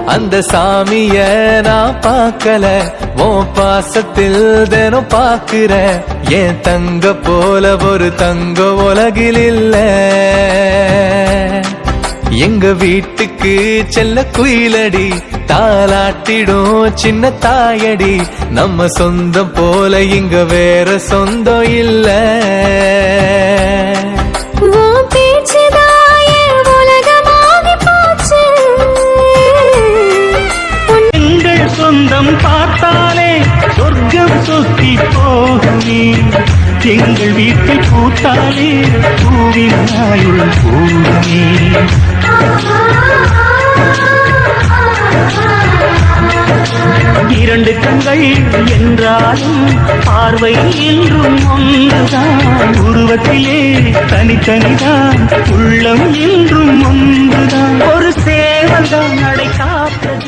அந்த சாமிய நான் பார்க்கல உன் பாசத்தில் தினம் பார்க்கிறேன் என் தங்க போல ஒரு தங்க உலகில் இல்ல எங்க வீட்டுக்கு செல்ல குயிலடி தாலாட்டிடும் சின்ன தாயடி நம்ம சொந்தம் போல இங்க வேற சொந்தம் இல்ல உன் பேச்சுதான் என் உலகமாகி போச்சு. உன் எங்கள் சொந்தம் பார்த்தாலே சொர்க்கம் சுத்தி போகுமே எங்கள் வீட்டில் பூத்தாலே பூவின் ஆயுள் போகுமே இரண்டு கண்கள் என்றாலும் பார்வை என்றும் ஒன்றுதான் உருவத்திலே தனித்தனிதான் உள்ளம் என்றும் ஒன்றுதான் ஒரு சேவல்தான் நடை காத்தது